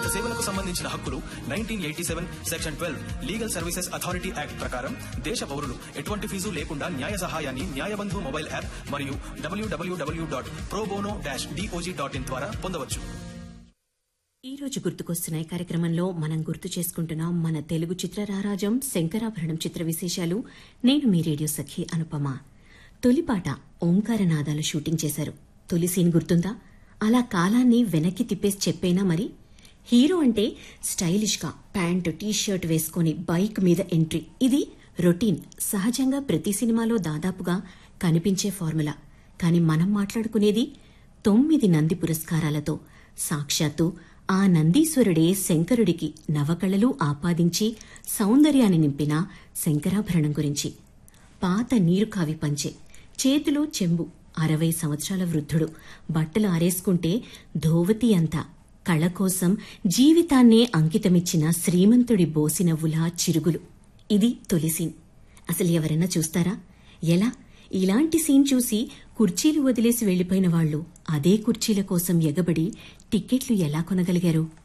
సేవలకు సంబంధించిన హక్కులు nineteen eighty seven section twelve legal services authority act ప్రకారం దేశ పౌరులు ఎటువంటి ఫీజు లేకుండా న్యాయ సహాయాన్ని న్యాయబంధు మొబైల్ యాప్ మరియు డబ్ల్యూడబ్ల్యూడబ్ల్యూ dot probono dash DOJ dot in ద్వారా పొందవచ్చు ఈ రోజు గుర్తుకొస్తున్నాయి కార్యక్రమంలో మనం గుర్తు చేసుకుంటున్నాం మన తెలుగు చిత్రరారాజం శంకరాభరణం చిత్ర విశేషాలు నేను మీ రేడియో సఖి అనుపమ తొలిపాట ఓంకారనాదాలు షూటింగ్ చేశారు తొలి సీన్ గుర్తుందా అలా కాలాన్ని వెనక్కి తిప్పేసి చెప్పేనా మరి హీరో అంటే స్టైలిష్ గా ప్యాంటు టీ షర్ట్ వేసుకుని బైక్ మీద ఎంట్రీ ఇది రొటీన్ సహజంగా ప్రతి సినిమాలో దాదాపుగా కనిపించే ఫార్ములా కానీ మనం మాట్లాడుకునేది తొమ్మిది నంది పురస్కారాలతో సాక్షాత్తు ఆ నందీశ్వరుడే శంకరుడికి నవకళలు ఆపాదించి సౌందర్యాన్ని నింపిన శంకరాభరణం గురించి పాత నీరు కావి పంచే చేతిలో చెంబు అరవై సంవత్సరాల వృద్ధుడు బట్టలు ఆరేసుకుంటే ధోవతి అంతా కళ కోసం జీవితాన్నే అంకితమిచ్చిన శ్రీమంతుడి బోసినవ్వులా చిరుగులు ఇది తొలి సీన్ అసలు ఎవరైనా చూస్తారా ఎలా ఇలాంటి సీన్ చూసి కుర్చీలు వదిలేసి వెళ్లిపోయిన వాళ్లు అదే కుర్చీల కోసం ఎగబడి టిక్కెట్లు ఎలా కొనగలిగారు